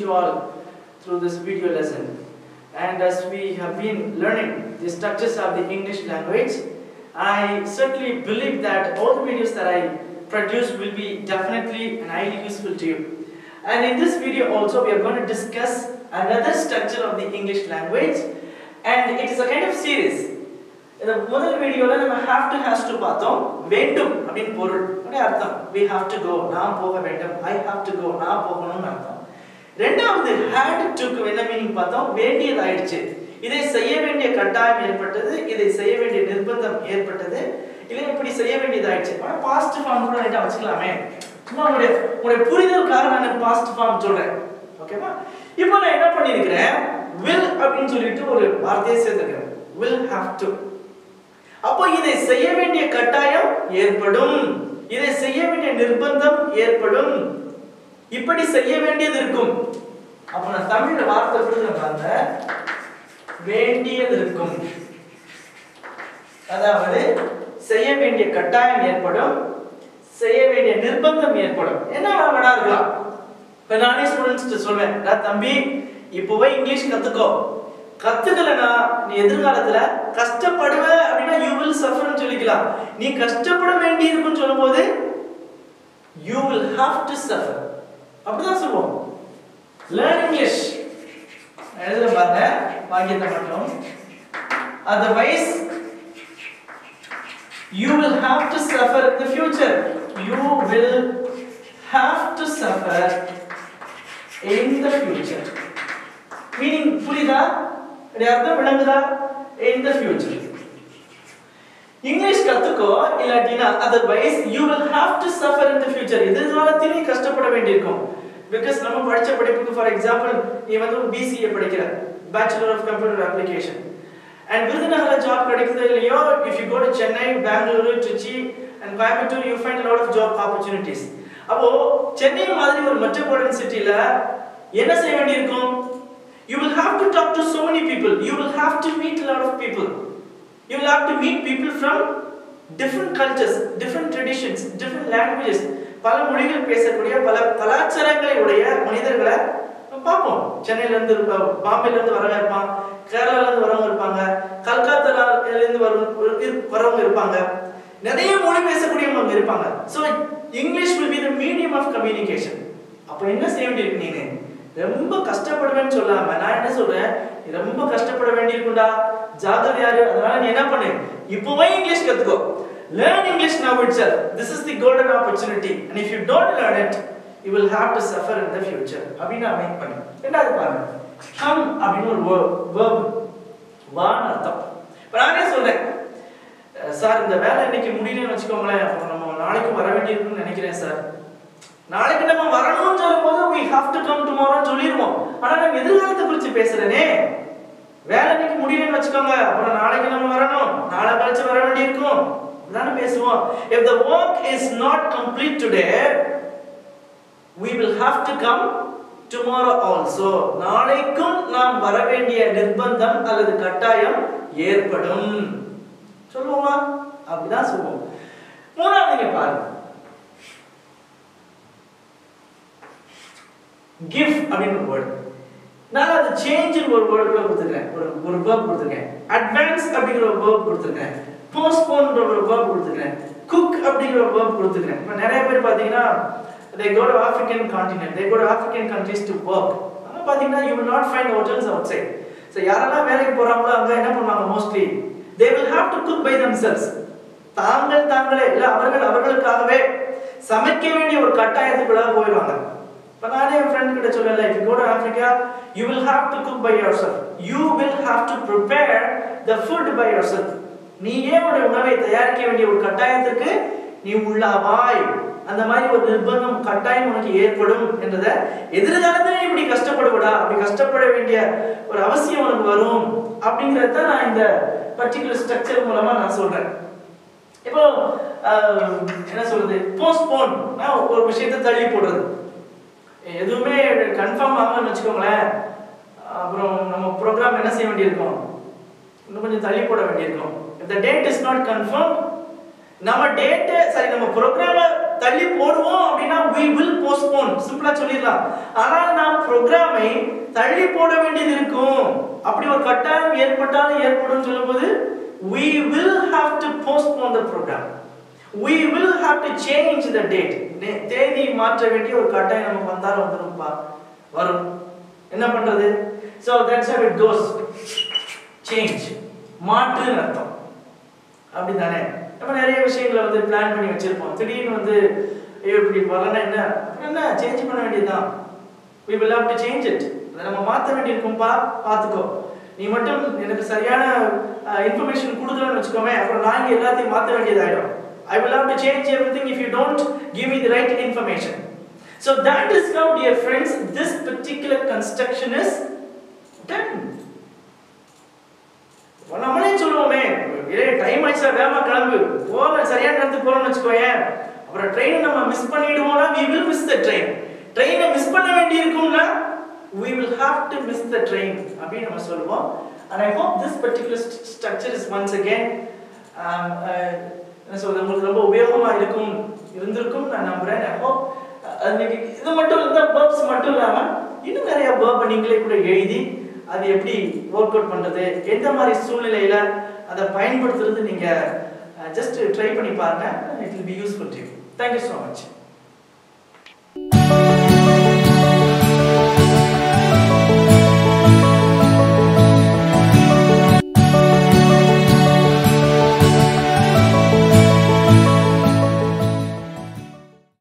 you all through this video lesson. And as we have been learning the structures of the English language, I certainly believe that all the videos that I produce will be definitely and highly useful to you. And in this video also we are going to discuss another structure of the English language and it is a kind of series. இந்த முதல் வீடியோல நம்ம have to has to பார்த்தோம் வேண்டும் அப்படின்னு பொருள் அப்படியே அர்த்தம் we have to go நான் போக வேண்டும் I have to go நான் போகணும்னு அர்த்தம் ரெண்டாவது had toக்கு என்ன மீனிங் பார்த்தோம் வேண்டியது ஆயிடுச்சு இதை செய்ய வேண்டிய கட்டாயம் ஏற்பட்டது இதை செய்ய வேண்டிய நிர்பந்தம் ஏற்பட்டது இல்லை இப்படி செய்ய வேண்டியது ஆயிடுச்சு ஆனால் பாஸ்ட் ஃபார்ம் கூட ரைட்டா வச்சுக்கலாமே சும்மா உங்களுடைய உங்களுடைய புரிதலுக்காக நான் பாஸ்ட் ஃபார்ம் சொல்றேன் ஓகேவா இப்போ நான் என்ன பண்ணியிருக்கிறேன் will அப்படின்னு சொல்லிட்டு ஒரு வார்த்தையை சேர்த்துக்கிறேன் will have to அப்போ இதை செய்ய வேண்டிய கட்டாயம் ஏற்படும் இதை செய்ய வேண்டிய நிர்பந்தம் ஏற்படும் இப்படி செய்ய வேண்டியது இருக்கும் அப்ப நான் தமிழ்ல வார்த்தை கொடுக்குறேன் பாருங்க வேண்டியது இருக்கும் அதாவது செய்ய வேண்டிய கட்டாயம் ஏற்படும் செய்ய வேண்டிய நிர்பந்தம் ஏற்படும் என்ன வேணா இருக்கலாம் இப்ப நானே ஸ்டூடெண்ட்ஸ் சொல்வேன் "டா தம்பி இப்போவே இங்கிலீஷ் கத்துக்கோ கத்துக்கலனா நீ எதிர்காலத்துல கஷ்டப்படுவ அப்படின்னா யூ வில் சஃபர்னு சொல்லிக்கலாம் நீ கஷ்டப்பட வேண்டி இருக்குன்னு சொல்லும்போது you will have to suffer அப்படிதான் சொல்லுவோம் லேர்ன் இங்கிலீஷ் எழுதுற பாருங்க வாக்கியத்தை மட்டும் otherwise you will have to suffer in the future you will have to suffer in the future meaning புரியுதா இது அர்த்தம் விளங்குதா in the future இங்கிலீஷ் கத்துக்கோ இல்லாட்டினா otherwise you will have to suffer in the future எதிர்காலத்தில் நீ கஷ்டப்பட வேண்டியிருக்கும் பிகாஸ் நம்ம படிச்ச படிப்புக்கு ஃபார் எக்ஸாம்பிள் நீ வந்து பிசிஏ படிக்கிற bachelor of computer application and விருதுநகர்ல ஜாப் கிடைக்குது இல்லையோ if you go to Chennai Bengaluru Tiruchi and Coimbatore you find lot of job opportunities அப்போ சென்னை மாதிரி ஒரு மெட்ரோபாலிட்டன் சிட்டில என்ன செய்ய வேண்டியிருக்கும் you will have to talk to so many people you will have to meet a lot of people you will have to meet people from different cultures different traditions different languages பல மொழிகள் பேசக்கூடிய பல கலாச்சாரங்களை உடைய மனிதர்களை நம்ம பார்ப்போம் சென்னையில இருந்து இருப்ப பாம்பேல இருந்து வரவங்க இருப்பான் கேரளால இருந்து வரவங்க இருப்பாங்க கல்கத்தால இருந்து வரும் இரு- வரவங்க இருப்பாங்க நிறைய மொழி பேசக்கூடியவங்க அங்க இருப்பாங்க so English will be the medium of communication அப்போ என்ன செய்ய வேண்டியிருக்கு நீங்க ரொம்ப கஷ்டப்படுவேன்னு சொல்லாம நான் என்ன சொல்றேன் நீ ரொம்ப கஷ்டப்பட வேண்டியிருக்கும்டா ஜாகிரதையாரு அதனால நீ என்ன பண்ணு இப்போவே இங்கிலீஷ் கத்துக்கோ learn English now itself this is the golden opportunity and if you don't learn it you will have to suffer in the future அப்படின்னு நான் மேக் பண்ணேன் ரெண்டாவது பாருங்க ஹம் அப்படின்னு ஒரு verb வான் அர்த்தம் இப்போ நானே சொல்றேன் அஹ் சார் இந்த வேலை இன்னைக்கு முடியலன்னு வச்சுக்கோங்களேன் அப்போ நம்ம நாளைக்கு வர வேண்டியிருக்குன்னு நினைக்கிறேன் சார் நாளைக்கு நம்ம வரணும்னு சொல்லும்போது we have to come tomorrow சொல்லிடுவோம் ஆனா நம்ம எதிர்காலத்தை குறித்து பேசுறேனே வேலை இன்னைக்கு முடியலன்னு வச்சுக்கோங்க அப்புறம் நாளைக்கு நம்ம வரணும் நாளை கழிச்சு வர வேண்டியிருக்கும் தானே பேசுவோம் if the work is not complete today we will have to come tomorrow also நாளைக்கும் நாம் வர வேண்டிய நிர்பந்தம் அல்லது கட்டாயம் ஏற்படும் சொல்லுவோமா அப்படிதான் சொல்லுவோம் மூணாவது நீங்க பாருங்க கிவ் அப்படின்னு ஒரு வேர்டு நான் அது சேஞ்ச் ஒரு வேர்டு கூட கொடுத்துருக்கேன் ஒரு ஒரு வேர்ப் கொடுத்துருக்கேன் அட்வான்ஸ் அப்படிங்கிற ஒரு வேர்ப் கொடுத்துருக்கேன் போஸ்ட்போன்ற ஒரு வேர்ப் கொடுத்துருக்கேன் குக் அப்படிங்கிற ஒரு வேர்ப் கொடுத்துருக்கேன் இப்போ நிறைய பேர் பார்த்தீங்கன்னா they go to African continent they go to African countries to work அங்க பார்த்தீங்கன்னா you will not find hotels outside so யாரெல்லாம் வேலைக்கு போறாங்களோ அங்க என்ன பண்ணுவாங்க mostly they will have to cook by themselves தாங்கள் தாங்களே இல்ல அவர்கள் அவர்களுக்காகவே சமைக்க வேண்டிய ஒரு கட்டாயத்துக்குள்ளாக போயிடுவாங்க இப்போ நானே என் ஃப்ரெண்ட் கிட்ட சொல்லல if you go to Africa you will have to cook by yourself you will have to prepare the food by yourself நீயே உன்னுடைய உணவை தயாரிக்க வேண்டிய ஒரு கட்டாயத்திற்கு நீ உள்ளாவாய் அந்த மாதிரி ஒரு நிர்பந்தம் கட்டாயம் உனக்கு ஏற்படும் என்றத எதிர்காலத்துல நீ இப்படி கஷ்டப்படுவடா அப்படி கஷ்டப்பட வேண்டிய ஒரு அவசியம் உனக்கு வரும் அப்படிங்கறத நான் இந்த பர்டிகுலர் ஸ்ட்ரக்சர் மூலமா நான் சொல்றேன் இப்போ ஆஹ், என்ன சொல்றது போஸ்ட்போன் ஒரு விஷயத்தை தள்ளி போடுறது எதுவுமே கன்ஃபார்ம் ஆகலன்னு வச்சுக்கோங்களேன் அப்புறம் நம்ம ப்ரோக்ராம் என்ன செய்ய வேண்டியிருக்கும் இன்னும் கொஞ்சம் தள்ளி போட வேண்டியிருக்கும் if the date is not confirmed நம்ம டேட் சரி நம்ம ப்ரோக்ராம தள்ளி போடுவோம் அப்படின்னா we will postpone சிம்பிளா சொல்லிடலாம் ஆனால் நாம் ப்ரோக்ராமை தள்ளி போட வேண்டியது இருக்கும் அப்படி ஒரு கட்டாயம் ஏற்பட்டாலும் ஏற்படும் சொல்லும்போது we will have to postpone the program we will have to change the date நே- தேதி மாற்ற வேண்டிய ஒரு கட்டாயம் நமக்கு வந்தாலும் வந்துரும்ப்பா வரும் என்ன பண்றது so that's how it goes change மாற்றுன்னு அர்த்தம் அப்படிதானே நம்ம நிறைய விஷயங்களை வந்து பிளான் பண்ணி வச்சிருப்போம் திடீர்னு வந்து ஐயோ இப்படி வரலன்னா என்ன என்ன சேஞ்ச் பண்ண வேண்டியதுதான் we will have to change it அதை நம்ம மாற்ற வேண்டியிருக்கும்பா பார்த்துக்கோ நீ மட்டும் எனக்கு சரியான இன்ஃபர்மேஷன் கொடுக்கலன்னு வச்சுக்கோமே அப்புறம் நான் இங்க எல்லாத்தையும் மாற்ற வேண்டியதாயிடும் I will have to change everything if you don't give me the right information. So that is how, dear friends, this particular construction is done. இப்ப நம்மளே சொல்லுவோமே ஏ டைம் ஆயிடுச்சா வேகமா கிளம்பு போல சரியான நேரத்துக்கு போறோம்னு வச்சுக்கோயேன் அப்புறம் ட்ரெயினை நம்ம மிஸ் பண்ணிடுவோம்னா we will miss the train ட்ரெயினை மிஸ் பண்ண வேண்டி இருக்கும்னா we will have to miss the train அப்படின்னு நம்ம சொல்லுவோம் and i hope this particular st- structure is once again um, uh, என்ன சொல்றது உங்களுக்கு ரொம்ப உபயோகமா இருக்கும் இருந்திருக்கும் நான் நம்புறேன் ஐ ஹோப் இது மட்டும் இருந்தா வேர்ப்ஸ் மட்டும் இல்லாம இன்னும் நிறைய வேர்பை நீங்களே கூட எழுதி அது எப்படி ஒர்க் அவுட் பண்றது எந்த மாதிரி சூழ்நிலையில அதை பயன்படுத்துறது நீங்க ஜஸ்ட் ட்ரை பண்ணி பாருங்க it will be useful to you thank you so much